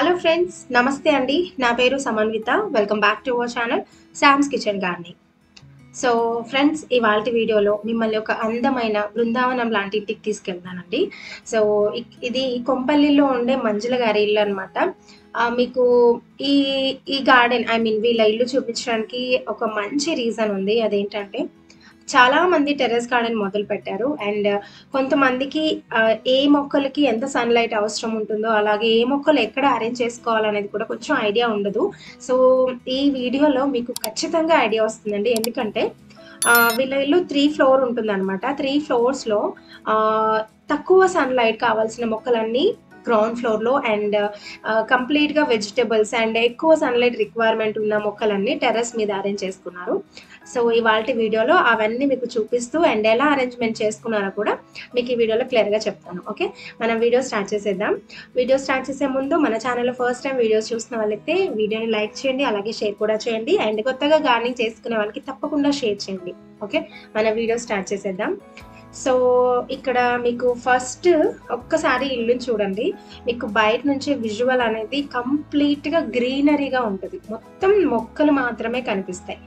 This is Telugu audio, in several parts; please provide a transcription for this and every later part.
హలో ఫ్రెండ్స్ నమస్తే అండి నా పేరు Samanvitha welcome back to our channel Sam's kitchen gardening so friends ఇవాళ వీడియోలో మిమ్మల్ని ఒక అందమైన బృందావనం లాంటి ఇంటికి తీసుకెళ్తానండి సో ఇక్- ఇది కొంపల్లిలో ఉండే మంజుల గారి ఇల్లు అనమాట మీకు ఈ ఈ గార్డెన్ ఐ మీన్ వీళ్ళ ఇల్లు చూపించడానికి ఒక మంచి రీజన్ ఉంది అదేంటంటే చాలా మంది టెర్రస్ గార్డెన్ మొదలు పెట్టారు అండ్ కొంతమందికి ఆ, ఏ మొక్కలకి ఎంత సన్లైట్ అవసరం ఉంటుందో అలాగే ఏ మొక్కలు ఎక్కడ అరేంజ్ చేసుకోవాలనేది కూడా కొంచెం ఐడియా ఉండదు సో ఈ వీడియోలో మీకు ఖచ్చితంగా ఐడియా వస్తుందండి ఎందుకంటే ఆ, వీళ్ళ ఇల్లు త్రీ ఫ్లోర్ ఉంటుంది అనమాట త్రీ ఫ్లోర్స్లో తక్కువ సన్లైట్ కావాల్సిన మొక్కలన్నీ గ్రౌండ్ ఫ్లోర్లో అండ్ కంప్లీట్గా వెజిటబుల్స్ అండ్ ఎక్కువ సన్లైట్ రిక్వైర్మెంట్ ఉన్న మొక్కలన్నీ టెర్రస్ మీద అరేంజ్ చేసుకున్నారు సో ఇవాళ వీడియోలో అవన్నీ మీకు చూపిస్తూ అండ్ ఎలా అరేంజ్మెంట్ చేసుకున్నారో కూడా మీకు ఈ వీడియోలో క్లియర్గా చెప్తాను ఓకే మనం వీడియో స్టార్ట్ చేసేద్దాం వీడియో స్టార్ట్ చేసే ముందు మన ఛానల్లో ఫస్ట్ టైం వీడియోస్ చూస్తున్న వాళ్ళైతే వీడియోని లైక్ చేయండి అలాగే షేర్ కూడా చేయండి అండ్ కొత్తగా గార్డెనింగ్ చేసుకునే వాళ్ళకి తప్పకుండా షేర్ చేయండి ఓకే మన వీడియో స్టార్ట్ చేసేద్దాం సో ఇక్కడ మీకు ఫస్ట్ ఒక్కసారి ఇల్లుని చూడండి మీకు బయట నుంచి విజువల్ అనేది కంప్లీట్గా గ్రీనరీగా ఉంటుంది మొత్తం మొక్కలు మాత్రమే కనిపిస్తాయి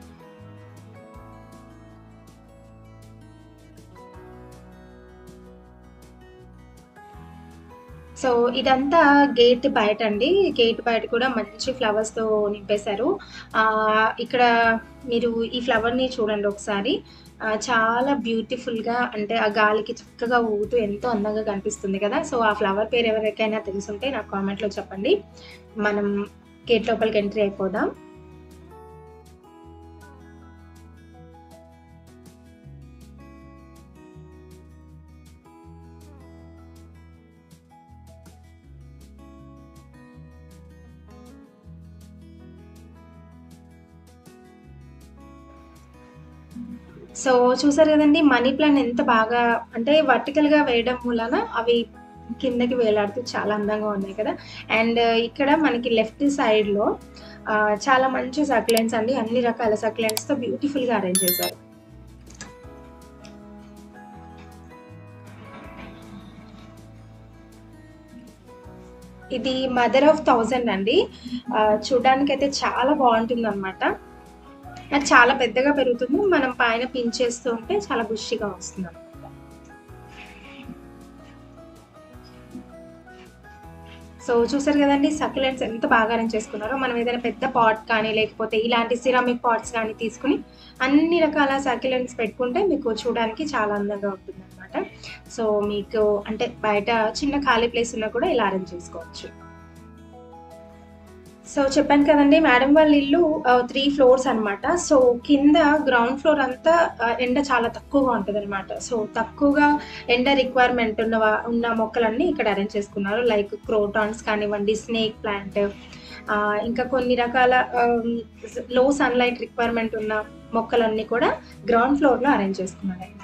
సో ఇదంతా గేట్ బయట అండి గేట్ బయట కూడా మంచి ఫ్లవర్స్తో నింపేశారు ఆ, ఇక్కడ మీరు ఈ ఫ్లవర్ని చూడండి ఒకసారి ఆ, చాలా బ్యూటిఫుల్గా అంటే ఆ గాలికి చక్కగా ఊగుతూ ఎంతో అందంగా కనిపిస్తుంది కదా సో ఆ ఫ్లవర్ పేరు ఎవరికైనా తెలుసుంటే నాకు కామెంట్లో చెప్పండి మనం గేట్ లోపలికి ఎంట్రీ అయిపోదాం సో చూసారు కదండి మనీ ప్లాంట్ ఎంత బాగా అంటే vertical గా వేయడం మూలన అవి కిందకి వేలాడుతూ చాలా అందంగా ఉన్నాయి కదా అండ్ ఇక్కడ మనకి లెఫ్ట్ సైడ్లో చాలా మంచి సక్లెంట్స్ అండి అన్ని రకాల సక్లెంట్స్తో బ్యూటిఫుల్గా అరేంజ్ చేశారు ఇది మదర్ ఆఫ్ థౌజండ్ అండి చూడడానికి అయితే చాలా బాగుంటుంది అనమాట అది చాలా పెద్దగా పెరుగుతుంది మనం పైన పిన్ చేస్తూ ఉంటే చాలా బుషిగా వస్తుంది అన్నమాట. సో చూసారు కదండి సక్యులెంట్స్ ఎంత బాగా అరేంజ్ చేసుకున్నారో మనం ఏదైనా పెద్ద పాట్ కానీ లేకపోతే ఇలాంటి సిరామిక్ పాట్స్ కానీ తీసుకుని అన్ని రకాల సక్యులెంట్స్ పెట్టుకుంటే మీకు చూడడానికి చాలా అందంగా ఉంటుంది అనమాట సో మీకు అంటే బయట చిన్న ఖాళీ ప్లేస్ ఉన్నా కూడా ఇలా అరేంజ్ చేసుకోవచ్చు సో చెప్పాను కదండి మేడం వాళ్ళ ఇల్లు త్రీ ఫ్లోర్స్ అన్నమాట సో కింద గ్రౌండ్ ఫ్లోర్ అంతా ఆ, ఎండ చాలా తక్కువగా ఉంటుంది అనమాట సో తక్కువగా ఎండ రిక్వైర్మెంట్ ఉన్న వా- ఉన్న మొక్కలన్నీ ఇక్కడ అరేంజ్ చేసుకున్నారు లైక్ క్రోటాన్స్ కానివ్వండి స్నేక్ ప్లాంట్ ఇంకా కొన్ని రకాల లో సన్లైట్ రిక్వైర్మెంట్ ఉన్న మొక్కలన్నీ కూడా గ్రౌండ్ ఫ్లోర్లో అరేంజ్ చేసుకున్నారు అనమాట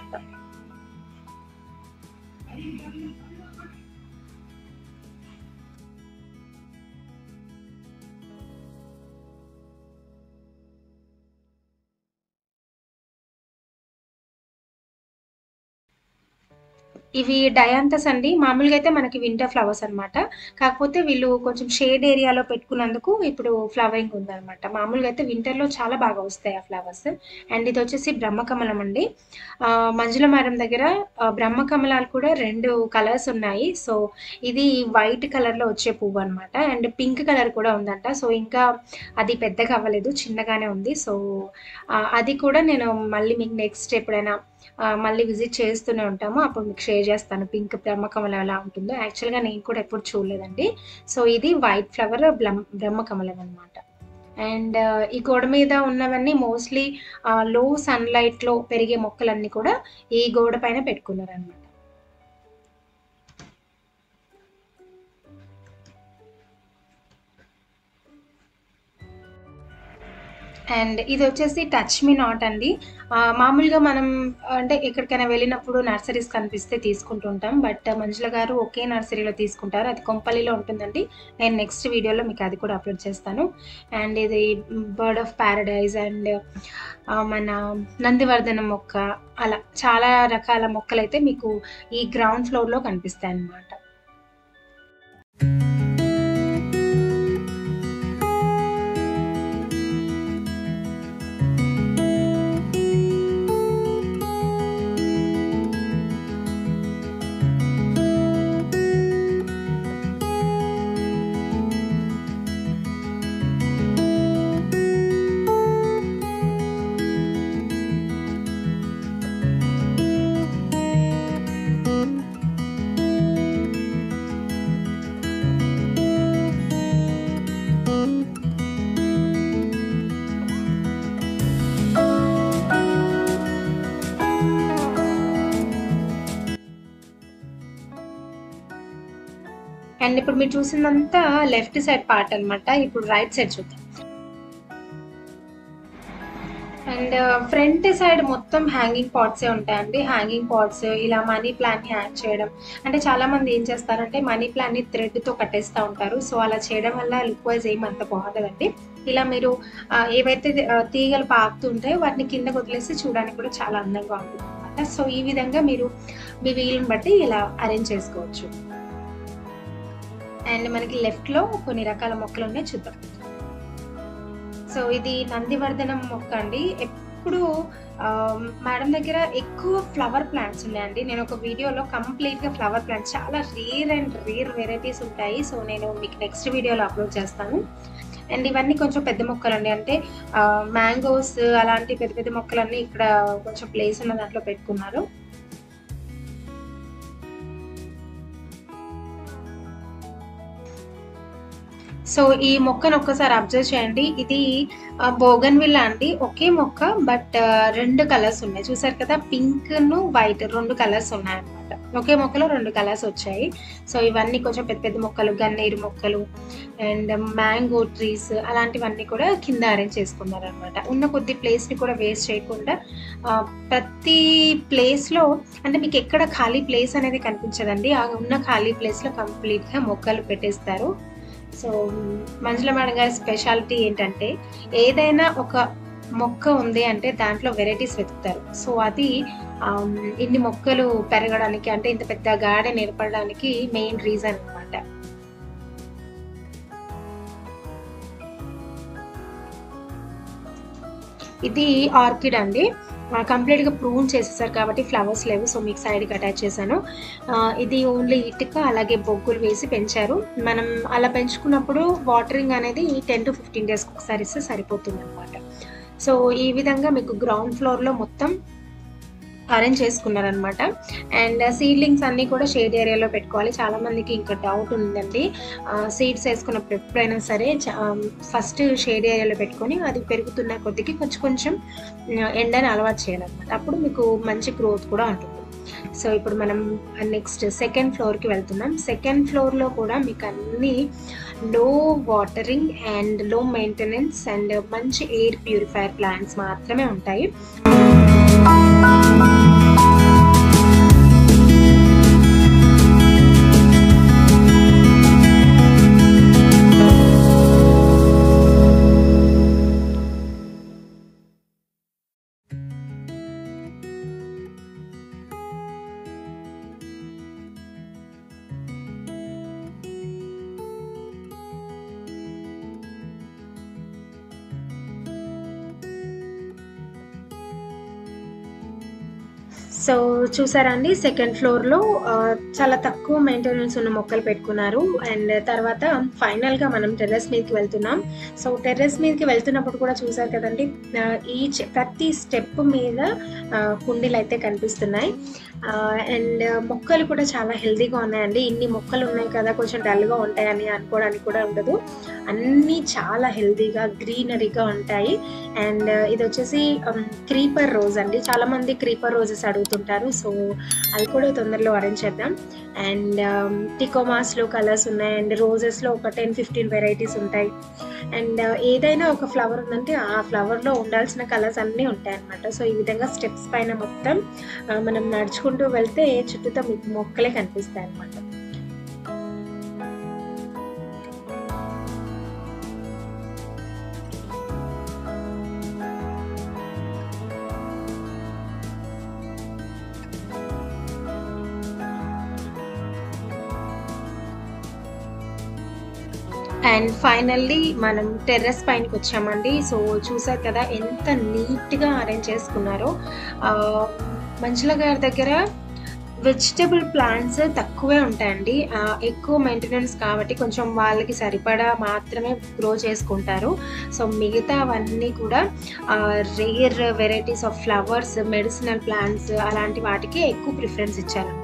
ఇవి డయాంతస్ అండి మామూలుగా అయితే మనకి వింటర్ ఫ్లవర్స్ అన్నమాట కాకపోతే వీళ్ళు కొంచెం షేడ్ ఏరియాలో పెట్టుకున్నందుకు ఇప్పుడు ఫ్లవరింగ్ ఉందన్నమాట మామూలుగా అయితే వింటర్లో చాలా బాగా వస్తాయి ఆ ఫ్లవర్స్ అండ్ ఇది వచ్చేసి బ్రహ్మకమలం అండి ఆ, మంజుల మరం దగ్గర ఆ, బ్రహ్మకమలాలు కూడా రెండు కలర్స్ ఉన్నాయి సో ఇది వైట్ కలర్లో వచ్చే పువ్వు అనమాట అండ్ పింక్ కలర్ కూడా ఉందంట సో ఇంకా అది పెద్దగా అవ్వలేదు చిన్నగానే ఉంది సో ఆ, అది కూడా నేను మళ్ళీ మీకు నెక్స్ట్ ఎప్పుడైనా ఆ, మళ్ళీ విజిట్ చేస్తూనే ఉంటాము అప్పుడు మీకు షేర్ చేస్తాను పింక్ బ్రహ్మకమలం ఎలా ఉంటుందో యాక్చువల్గా నేను కూడా ఎప్పుడు చూడలేదండి సో ఇది వైట్ ఫ్లవర్ బ్రహ్మకమలం అనమాట అండ్ ఈ గోడ మీద ఉన్నవన్నీ మోస్ట్లీ లో సన్లైట్లో పెరిగే మొక్కలన్నీ కూడా ఈ గోడ పైన పెట్టుకున్నారు అనమాట అండ్ ఇది వచ్చేసి టచ్ మీ నాట్ అండి ఆ, మామూలుగా మనం అంటే ఎక్కడికైనా వెళ్ళినప్పుడు నర్సరీస్ కనిపిస్తే తీసుకుంటుంటాం బట్ మంజుల గారు ఒకే నర్సరీలో తీసుకుంటారు అది కొంపల్లిలో ఉంటుందండి నేను నెక్స్ట్ వీడియోలో మీకు అది కూడా అప్లోడ్ చేస్తాను అండ్ ఇది బర్డ్ ఆఫ్ ప్యారడైజ్ అండ్ మన నందివర్ధనం మొక్క అలా చాలా రకాల మొక్కలు అయితే మీకు ఈ గ్రౌండ్ ఫ్లోర్లో కనిపిస్తాయి అన్నమాట అండ్ ఇప్పుడు మీరు చూసిందంతా లెఫ్ట్ సైడ్ పార్ట్ అన్నమాట ఇప్పుడు రైట్ సైడ్ చూద్దాం అండ్ ఫ్రంట్ సైడ్ మొత్తం హ్యాంగింగ్ పాట్స్ ఉంటాయండి హ్యాంగింగ్ పాట్స్ ఇలా మనీ ప్లాంట్ ని హ్యాంగ్ చేయడం అంటే చాలా మంది ఏం చేస్తారంటే మనీ ప్లాంట్ ని థ్రెడ్ తో కట్టేస్తూ ఉంటారు సో అలా చేయడం వల్ల లుక్ వైజ్ ఏం అంత బాగుండదండి ఇలా మీరు ఆ, ఏవైతే ఆ, తీగలు పాకుతుంటాయో వాటిని కింద వదిలేసి చూడడానికి కూడా చాలా అందంగా ఉంటుంది అనమాట సో ఈ విధంగా మీరు మీ వీలుని బట్టి ఇలా అరేంజ్ చేసుకోవచ్చు అండ్ మనకి లెఫ్ట్ లో కొన్ని రకాల మొక్కలు ఉన్నాయి చూద్దాం సో ఇది నందివర్ధనం మొక్క అండి ఎప్పుడు మేడం దగ్గర ఎక్కువ ఫ్లవర్ ప్లాంట్స్ ఉన్నాయండి నేను ఒక వీడియోలో కంప్లీట్ గా ఫ్లవర్ ప్లాంట్స్ చాలా రేర్ అండ్ రేర్ వెరైటీస్ ఉంటాయి సో నేను మీకు నెక్స్ట్ వీడియోలో అప్లోడ్ చేస్తాను అండ్ ఇవన్నీ కొంచెం పెద్ద మొక్కలండి అంటే మ్యాంగోస్ అలాంటి పెద్ద పెద్ద మొక్కలన్నీ ఇక్కడ కొంచెం ప్లేస్ ఉన్న దాంట్లో పెట్టుకున్నారు సో ఈ మొక్కను ఒక్కసారి అబ్జర్వ్ చేయండి ఇది బోగన్ విల్లా అండి ఒకే మొక్క బట్ రెండు కలర్స్ ఉన్నాయి చూసారు కదా పింక్ ను వైట్ రెండు కలర్స్ ఉన్నాయి అనమాట ఒకే మొక్కలో రెండు కలర్స్ వచ్చాయి సో ఇవన్నీ కొంచెం పెద్ద పెద్ద మొక్కలు గన్నేరు మొక్కలు అండ్ మ్యాంగో ట్రీస్ అలాంటివన్నీ కూడా కింద అరేంజ్ చేసుకున్నారు అనమాట ఉన్న కొద్ది ప్లేస్ ని కూడా వేస్ట్ చేయకుండా ఆ, ప్రతి ప్లేస్ లో అంటే మీకు ఎక్కడ ఖాళీ ప్లేస్ అనేది కనిపించదండి ఆ ఉన్న ఖాళీ ప్లేస్ లో కంప్లీట్ గా మొక్కలు పెట్టేస్తారు సో మంజుల మేడం గారి స్పెషాలిటీ ఏంటంటే ఏదైనా ఒక మొక్క ఉంది అంటే దాంట్లో వెరైటీస్ వెతుకుతారు సో అది ఆమ్, ఇన్ని మొక్కలు పెరగడానికి అంటే ఇంత పెద్ద గార్డెన్ ఏర్పడడానికి మెయిన్ రీజన్ అన్నమాట ఇది ఆర్కిడ్ అండి కంప్లీట్ గా ప్రూన్ చేసేసారు కాబట్టి ఫ్లవర్స్ లేవు సో మీకు సైడ్ కి అటాచ్ చేశాను ఆ, ఇది ఓన్లీ ఇటుక అలాగే బొగ్గులు వేసి పెంచారు మనం అలా పెంచుకున్నప్పుడు వాటరింగ్ అనేది టెన్ టు ఫిఫ్టీన్ డేస్కి ఒకసారి ఇస్తే సరిపోతుంది అనమాట సో ఈ విధంగా మీకు గ్రౌండ్ ఫ్లోర్ లో మొత్తం అరేంజ్ చేసుకున్నారనమాట అండ్ సీడ్లింగ్స్ అన్ని కూడా షేడ్ ఏరియాలో పెట్టుకోవాలి చాలా మందికి ఇంకా డౌట్ ఉందండి సీడ్స్ వేసుకున్నప్పుడు ఎప్పుడైనా సరే ఫస్ట్ షేడ్ ఏరియాలో పెట్టుకొని అది పెరుగుతున్న కొద్దికి కొంచెం కొంచెం ఆ, ఎండని అలవాటు చేయాలన్నమాట అప్పుడు మీకు మంచి గ్రోత్ కూడా ఉంటుంది సో ఇప్పుడు మనం నెక్స్ట్ సెకండ్ ఫ్లోర్కి వెళ్తున్నాం సెకండ్ ఫ్లోర్లో కూడా మీకు అన్ని low watering and low maintenance and మంచి ఎయిర్ ప్యూరిఫైయర్ ప్లాంట్స్ మాత్రమే ఉంటాయి సో చూసారా అండి సెకండ్ ఫ్లోర్ లో ఆ, చాలా తక్కువ మెయింటెనెన్స్ ఉన్న మొక్కలు పెట్టుకున్నారు అండ్ తర్వాత ఫైనల్ గా మనం టెర్రస్ మీదకి వెళ్తున్నాం సో టెర్రస్ మీదకి వెళ్తున్నప్పుడు కూడా చూసారు కదండి ఆ, ఈ చె- ప్రతి స్టెప్ మీద ఆ, కుండీలు అయితే కనిపిస్తున్నాయి అండ్ మొక్కలు కూడా చాలా హెల్తీగా ఉన్నాయండి ఇన్ని మొక్కలు ఉన్నాయి కదా కొంచెం డల్గా ఉంటాయని అనుకోవడానికి కూడా ఉండదు అన్నీ చాలా హెల్తీగా గ్రీనరీగా ఉంటాయి అండ్ ఇది వచ్చేసి క్రీపర్ రోజ్ అండి చాలా మంది క్రీపర్ రోజెస్ అడుగుతుంటారు సో అది కూడా తొందరలో అరేంజ్ చేద్దాం అండ్ టికోమాస్ లో కలర్స్ ఉన్నాయి అండ్ రోజెస్ లో ఒక టెన్ ఫిఫ్టీన్ వెరైటీస్ ఉంటాయి అండ్ ఏదైనా ఒక ఫ్లవర్ ఉందంటే ఆ ఫ్లవర్ లో ఉండాల్సిన కలర్స్ అన్నీ ఉంటాయి అన్నమాట సో ఈ విధంగా స్టెప్స్ పైన మొత్తం ఆ, మనం నడుచుకుంటూ వెళ్తే చుట్టూతో మీకు మొక్కలే కనిపిస్తాయి అన్నమాట అండ్ ఫైనల్లీ మనం టెర్రస్ పైనకి వచ్చామండి సో చూసారు కదా ఎంత నీట్గా అరేంజ్ చేసుకున్నారో ఆ, మంజుల గారి దగ్గర వెజిటబుల్ ప్లాంట్స్ తక్కువే ఉంటాయండి ఆ, ఎక్కువ మెయింటెనెన్స్ కాబట్టి కొంచెం వాళ్ళకి సరిపడా మాత్రమే గ్రో చేసుకుంటారు సో మిగతావన్నీ కూడా rare varieties of flowers medicinal plants అలాంటి వాటికి ఎక్కువ ప్రిఫరెన్స్ ఇచ్చారనమాట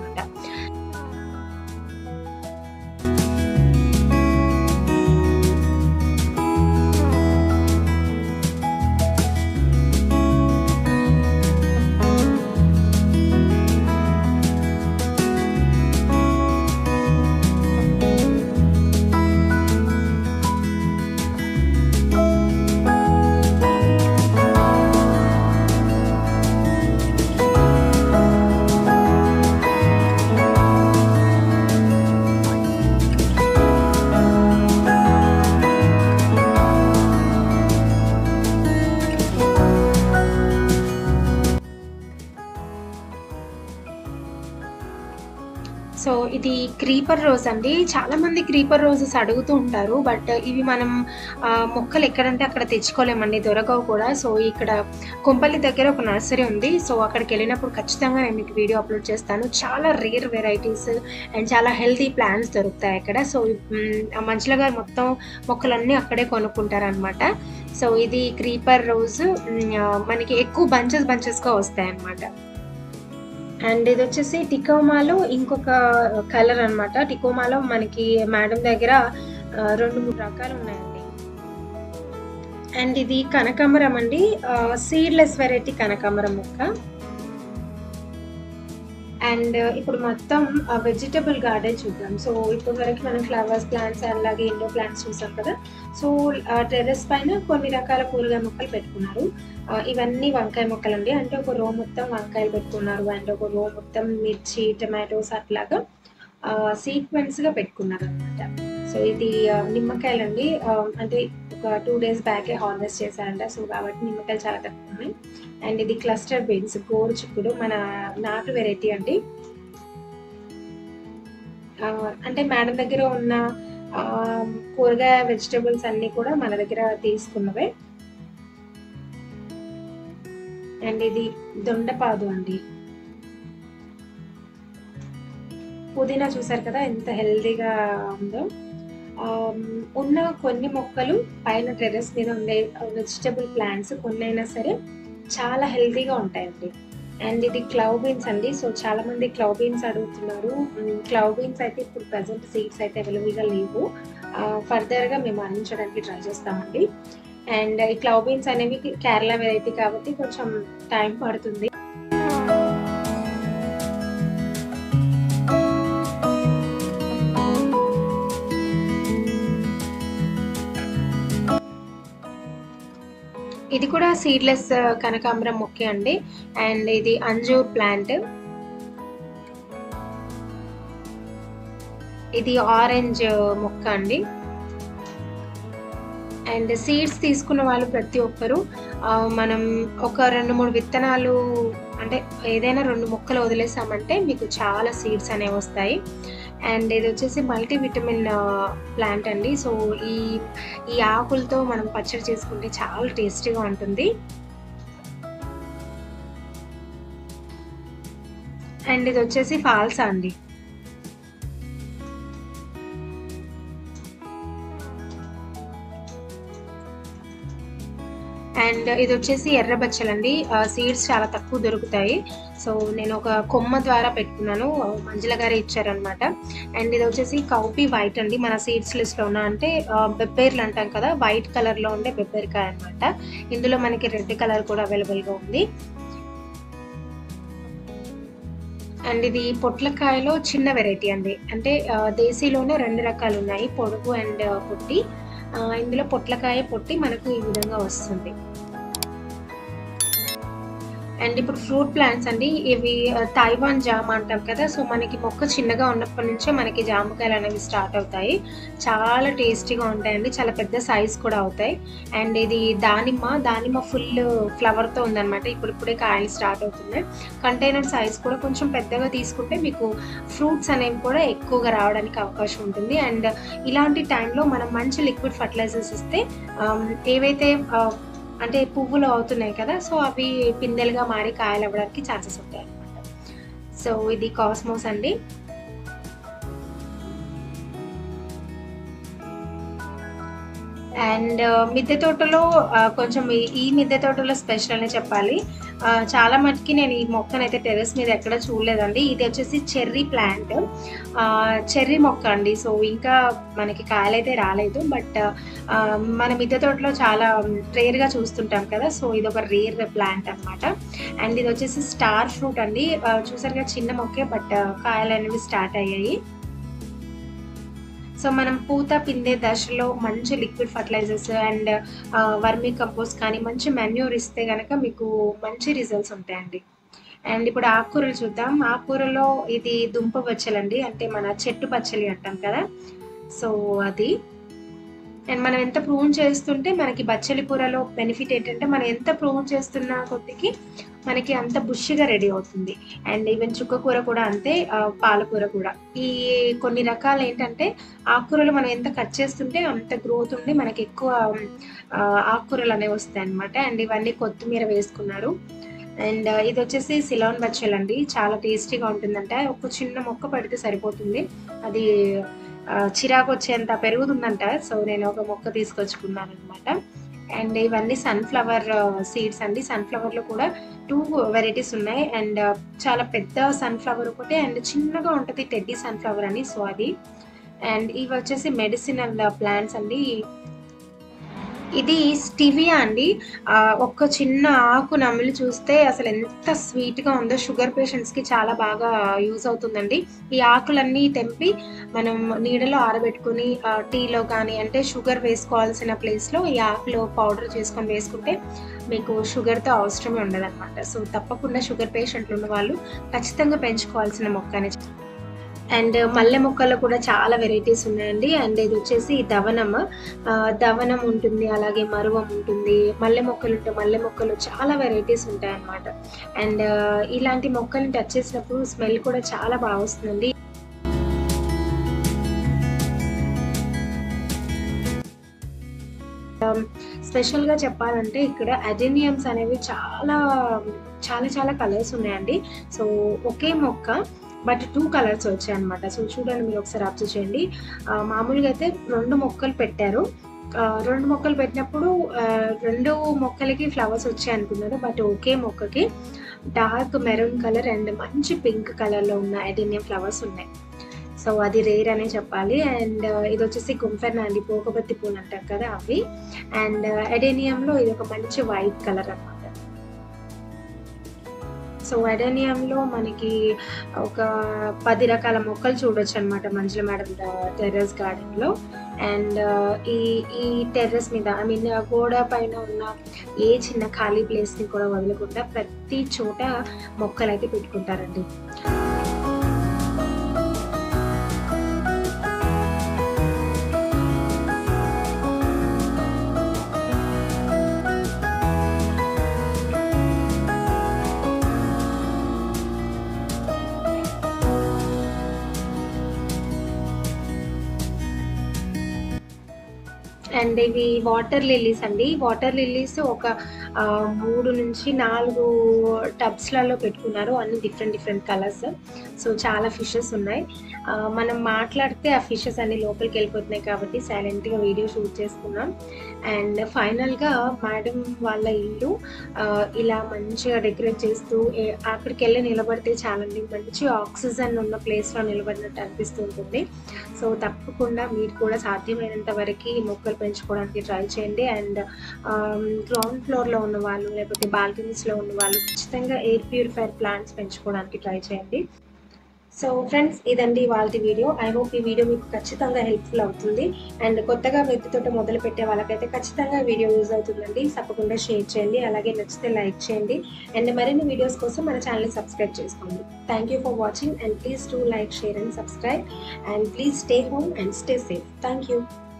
ఇది క్రీపర్ రోజ్ అండి చాలా మంది క్రీపర్ రోజెస్ అడుగుతూ ఉంటారు బట్ ఇవి మనం ఆ, మొక్కలు ఎక్కడంటే అక్కడ తెచ్చుకోలేమండి దొరకవు కూడా సో ఇక్కడ కొంపల్లి దగ్గర ఒక నర్సరీ ఉంది సో అక్కడికి వెళ్ళినప్పుడు ఖచ్చితంగా నేను మీకు వీడియో అప్లోడ్ చేస్తాను చాలా రేర్ వెరైటీస్ అండ్ చాలా హెల్తీ ప్లాంట్స్ దొరుకుతాయి అక్కడ సో మ్, ఆ మంచుల గారు మొత్తం మొక్కలన్నీ అక్కడే కొనుక్కుంటారు అనమాట సో ఇది క్రీపర్ రోజ్ మనకి ఎక్కువ బంచెస్ బంచెస్గా వస్తాయి అన్నమాట అండ్ ఇది వచ్చేసి టికోమాలో ఇంకొక కలర్ అన్నమాట టికోమాలో మనకి మేడం దగ్గర ఆ, రెండు మూడు రకాలు ఉన్నాయండి అండ్ ఇది కనకాంబరం అండి సీడ్లెస్ వెరైటీ కనకాంబరం మొక్క అండ్ ఇప్పుడు మొత్తం వెజిటబుల్ గార్డెన్ చూద్దాం సో ఇప్పుడు వరకు మనం ఫ్లవర్స్ ప్లాంట్స్ అలాగే ఇండో ప్లాంట్స్ చూసాం కదా సో టెర్రస్ పైన కొన్ని రకాల కూరగాయ మొక్కలు పెట్టుకున్నారు ఆ, ఇవన్నీ వంకాయ మొక్కలు అండి అంటే ఒక రో మొత్తం వంకాయలు పెట్టుకున్నారు అండ్ ఒక రో మొత్తం మిర్చి టమాటోస్ అట్లాగా సీక్వెన్స్ గా పెట్టుకున్నారు అనమాట సో ఇది ఆ, నిమ్మకాయలు అండి ఆ, అంటే ఒక టూ డేస్ బ్యాకే హార్వెస్ట్ చేశారంట సో కాబట్టి నిమ్మకాయలు చాలా తక్కువ ఉన్నాయి అండ్ ఇది క్లస్టర్ బీన్స్ గోరు చిక్కుడు మన నాటు వెరైటీ అండి ఆ, అంటే మేడం దగ్గర ఉన్న ఆ, కూరగాయ వెజిటబుల్స్ అన్నీ కూడా మన దగ్గర తీసుకున్నవే అండ్ ఇది దొండపాదు అండి పుదీనా చూసారు కదా ఎంత హెల్దీగా ఉందో ఆమ్, ఉన్న కొన్ని మొక్కలు పైన టెర్రస్ మీద ఉండే వెజిటబుల్ ప్లాంట్స్ కొన్ని అయినా సరే చాలా హెల్తీగా ఉంటాయండి అండ్ ఇది క్లవ్ బీన్స్ అండి సో చాలా మంది క్లవ్ బీన్స్ అడుగుతున్నారు క్లవ్ బీన్స్ అయితే ఇప్పుడు ప్రజెంట్ సీడ్స్ అయితే అవైలబుల్గా లేవు ఫర్దర్గా మేము అందించడానికి ట్రై చేస్తామండి అండ్ ఈ క్లవ్ బీన్స్ అనేవి కేరళ వెరైటీ కాబట్టి కొంచెం టైం పడుతుంది ఇది కూడా సీడ్లెస్ కనకాంబరం మొక్కే అండి అండ్ ఇది అంజూర్ ప్లాంట్ ఇది ఆరెంజ్ మొక్క అండి అండ్ సీడ్స్ తీసుకున్న వాళ్ళు ప్రతి ఒక్కరు ఆ, మనం ఒక రెండు మూడు విత్తనాలు అంటే ఏదైనా రెండు మొక్కలు వదిలేసామంటే మీకు చాలా సీడ్స్ అనేవి వస్తాయి అండ్ ఇది వచ్చేసి మల్టీ విటమిన్ ప్లాంట్ అండి సో ఈ ఈ ఆకులతో మనం పచ్చడి చేసుకుంటే చాలా టేస్టీగా ఉంటుంది అండ్ ఇది వచ్చేసి ఫాల్సా అండి అండ్ ఇది వచ్చేసి ఎర్ర బచ్చలండి సీడ్స్ చాలా తక్కువ దొరుకుతాయి సో నేను ఒక కొమ్మ ద్వారా పెట్టుకున్నాను మంజుల గారే ఇచ్చారనమాట అండ్ ఇది వచ్చేసి కౌపీ వైట్ అండి మన సీడ్స్ లిస్ట్లో ఉన్న అంటే ఆ, బెబ్బేర్లు అంటాం కదా వైట్ కలర్లో ఉండే బెబ్బేరికాయ అనమాట ఇందులో మనకి రెడ్ కలర్ కూడా అవైలబుల్గా ఉంది అండ్ ఇది పొట్లకాయలో చిన్న వెరైటీ అండి అంటే ఆ, దేశీలోనే రెండు రకాలు ఉన్నాయి పొడుగు అండ్ పొట్టి ఆ, ఇందులో పొట్లకాయ పొట్టి మనకు ఈ విధంగా వస్తుంది అండ్ ఇప్పుడు ఫ్రూట్ ప్లాంట్స్ అండి ఇవి ఆ, తైవాన్ జామ్ అంటాం కదా సో మనకి మొక్క చిన్నగా ఉన్నప్పటి నుంచే మనకి జామకాయలు అనేవి స్టార్ట్ అవుతాయి చాలా టేస్టీగా ఉంటాయండి చాలా పెద్ద సైజ్ కూడా అవుతాయి అండ్ ఇది దానిమ్మ దానిమ్మ ఫుల్ ఫ్లవర్తో ఉందన్నమాట ఇప్పుడు ఇప్పుడే కాయలు స్టార్ట్ అవుతున్నాయి కంటైనర్ సైజ్ కూడా కొంచెం పెద్దగా తీసుకుంటే మీకు ఫ్రూట్స్ అనేవి కూడా ఎక్కువగా రావడానికి అవకాశం ఉంటుంది అండ్ ఇలాంటి టైంలో మనం మంచి లిక్విడ్ ఫర్టిలైజర్స్ ఇస్తే ఆమ్, ఏవైతే ఆ, అంటే పువ్వులు అవుతున్నాయి కదా సో అవి పిందెలుగా మారి కాయలు అవ్వడానికి ఛాన్సెస్ ఉంటాయి అనమాట సో ఇది కాస్మోస్ అండి అండ్ మిద్దె తోటలో ఆ, కొంచెం ఈ- ఈ మిద్దె తోటలో స్పెషల్ అని చెప్పాలి ఆ, చాలా మటుకి నేను ఈ మొక్కనైతే టెర్రస్ మీద ఎక్కడ చూడలేదండి ఇది వచ్చేసి చెర్రీ ప్లాంట్ చెర్రీ మొక్క అండి సో ఇంకా మనకి కాయలైతే రాలేదు బట్ మన మిద్దె తోటలో చాలా రేర్గా చూస్తుంటాం కదా సో ఇది ఒక రేర్ ప్లాంట్ అన్నమాట అండ్ ఇది వచ్చేసి స్టార్ ఫ్రూట్ అండి ఆ, చూసారు కదా చిన్న మొక్కే బట్ కాయలు అనేవి స్టార్ట్ అయ్యాయి సో మనం పూత పిందే దశలో మంచి liquid fertilisers and vermicompost కానీ మంచి మెన్యూర్ ఇస్తే కనుక మీకు మంచి రిజల్ట్స్ ఉంటాయండి అండ్ ఇప్పుడు ఆకుకూరలు చూద్దాం ఆకుకూరలో ఇది దుంప పచ్చలండి అంటే మన చెట్టు పచ్చలి అంటాం కదా సో అది అండ్ మనం ఎంత ప్రూన్ చేస్తుంటే మనకి బచ్చలి కూరలో బెనిఫిట్ ఏంటంటే మనం ఎంత ప్రూన్ చేస్తున్న కొద్దికి మనకి అంత బుష్గా రెడీ అవుతుంది అండ్ ఈవెన్ చుక్క కూర కూడా అంతే ఆ, పాలకూర కూడా ఈ కొన్ని రకాలు ఏంటంటే ఆకుకూరలు మనం ఎంత కట్ చేస్తుంటే అంత గ్రోత్ ఉండి మనకి ఎక్కువ ఆ, ఆకుకూరలు అనేవి వస్తాయి అనమాట అండ్ ఇవన్నీ కొత్తిమీర వేసుకున్నారు అండ్ ఇది వచ్చేసి సిలోన్ బచ్చల్ అండి చాలా టేస్టీగా ఉంటుందంట ఒక చిన్న మొక్క పడితే సరిపోతుంది అది ఆ, చిరాకు వచ్చేంత పెరుగుతుందంట సో నేను ఒక మొక్క తీసుకొచ్చుకున్నాను అనమాట అండ్ ఇవన్నీ సన్ఫ్లవర్ సీడ్స్ అండి సన్ఫ్లవర్ లో కూడా టూ వెరైటీస్ ఉన్నాయి అండ్ చాలా పెద్ద సన్ఫ్లవర్ ఒకటి అండ్ చిన్నగా ఉంటుంది టెడ్డీ సన్ఫ్లవర్ అని సో అది అండ్ ఇవి వచ్చేసి మెడిసినల్ ప్లాంట్స్ అండి ఇది స్టివియా అండి ఆ, ఒక్క చిన్న ఆకు నమిలి చూస్తే అసలు ఎంత స్వీట్గా ఉందో షుగర్ పేషెంట్స్కి చాలా బాగా యూజ్ అవుతుందండి ఈ ఆకులన్నీ తెంపి మనం నీడలో ఆరబెట్టుకుని ఆ, టీలో కానీ అంటే షుగర్ వేసుకోవాల్సిన ప్లేస్లో ఈ ఆకులో పౌడర్ చేసుకొని వేసుకుంటే మీకు షుగర్తో అవసరమే ఉండదన్నమాట సో తప్పకుండా షుగర్ పేషెంట్లు ఉన్న వాళ్ళు ఖచ్చితంగా పెంచుకోవాల్సిన మొక్క అని అండ్ మల్లె మొక్కల్లో కూడా చాలా వెరైటీస్ ఉన్నాయండి అండ్ ఇది వచ్చేసి దవనం ఆ, దవనం ఉంటుంది అలాగే మరువం ఉంటుంది మల్లె మొక్కలు ఉంటాయి మల్లె మొక్కలు చాలా వెరైటీస్ ఉంటాయి అన్నమాట అండ్ ఇలాంటి మొక్కల్ని టచ్ చేసినప్పుడు స్మెల్ కూడా చాలా బాగా వస్తుందండి స్పెషల్గా చెప్పాలంటే ఇక్కడ అడెనియమ్స్ అనేవి చాలా చాలా చాలా కలర్స్ ఉన్నాయండి సో ఒకే మొక్క బట్ టూ కలర్స్ వచ్చాయి అనమాట సో చూడండి మీరు ఒకసారి అబ్జర్వ్ చేయండి ఆ, మామూలుగా అయితే రెండు మొక్కలు పెట్టారు ఆ, రెండు మొక్కలు పెట్టినప్పుడు ఆ, రెండు మొక్కలకి ఫ్లవర్స్ వచ్చాయి అనుకున్నారు బట్ ఒకే మొక్కకి డార్క్ మెరూన్ కలర్ అండ్ మంచి పింక్ కలర్లో ఉన్న అడెనియం ఫ్లవర్స్ ఉన్నాయి సో అది రేర్ అనే చెప్పాలి అండ్ ఇది వచ్చేసి గుంఫెర్న అండి పోకబత్తి పూలు అంటారు కదా అవి అండ్ ఎడేనియంలో ఇది ఒక మంచి వైట్ కలర్ అన్నమాట సో ఎడేనియంలో మనకి ఒక పది రకాల మొక్కలు చూడొచ్చు అనమాట మంజుల మేడం టెర్రస్ గార్డెన్లో అండ్ ఈ ఈ టెర్రస్ మీద ఐ మీన్ గోడ పైన ఉన్న ఏ చిన్న ఖాళీ ప్లేస్ని కూడా వదలకుండా ప్రతి చోట మొక్కలు అయితే పెట్టుకుంటారండి అండ్ ఇవి వాటర్ లిల్లీస్ అండి వాటర్ లిల్లీస్ ఒక ఆ, మూడు నుంచి నాలుగు టబ్స్లలో పెట్టుకున్నారు అన్ని డిఫరెంట్ డిఫరెంట్ కలర్స్ సో చాలా ఫిషెస్ ఉన్నాయి ఆ, మనం మాట్లాడితే ఆ ఫిషెస్ అన్ని లోపలికి వెళ్ళిపోతున్నాయి కాబట్టి సైలెంట్గా వీడియో షూట్ చేసుకున్నాం అండ్ ఫైనల్గా మేడం వాళ్ళ ఇల్లు ఆ, ఇలా మంచిగా డెకరేట్ చేస్తూ ఏ- అక్కడికి వెళ్ళి నిలబడితే చాలండి మంచి ఆక్సిజన్ ఉన్న ప్లేస్లో నిలబడినట్టు అనిపిస్తూ ఉంటుంది సో తప్పకుండా మీరు కూడా సాధ్యమైనంత వరకు మొక్కలు పెంచుకోవడానికి ట్రై చేయండి అండ్ గ్రౌండ్ ఫ్లోర్లో ఉన్న వాళ్ళు లేకపోతే బాల్కనీస్లో ఉన్న వాళ్ళు ఖచ్చితంగా ఎయిర్ ప్యూరిఫైర్ ప్లాంట్స్ పెంచుకోవడానికి ట్రై చేయండి సో ఫ్రెండ్స్ ఇదండి వాళ్ళ వీడియో ఐ హోప్ ఈ వీడియో మీకు ఖచ్చితంగా హెల్ప్ఫుల్ అవుతుంది అండ్ కొత్తగా వ్యక్తితో మొదలు పెట్టే వాళ్ళకైతే ఖచ్చితంగా వీడియో యూజ్ అవుతుందండి తప్పకుండా షేర్ చేయండి అలాగే నచ్చితే లైక్ చేయండి అండ్ మరిన్ని వీడియోస్ కోసం మన ఛానల్ని సబ్స్క్రైబ్ చేసుకోండి thank you for watching and please do like share and subscribe and please stay home and stay safe thank you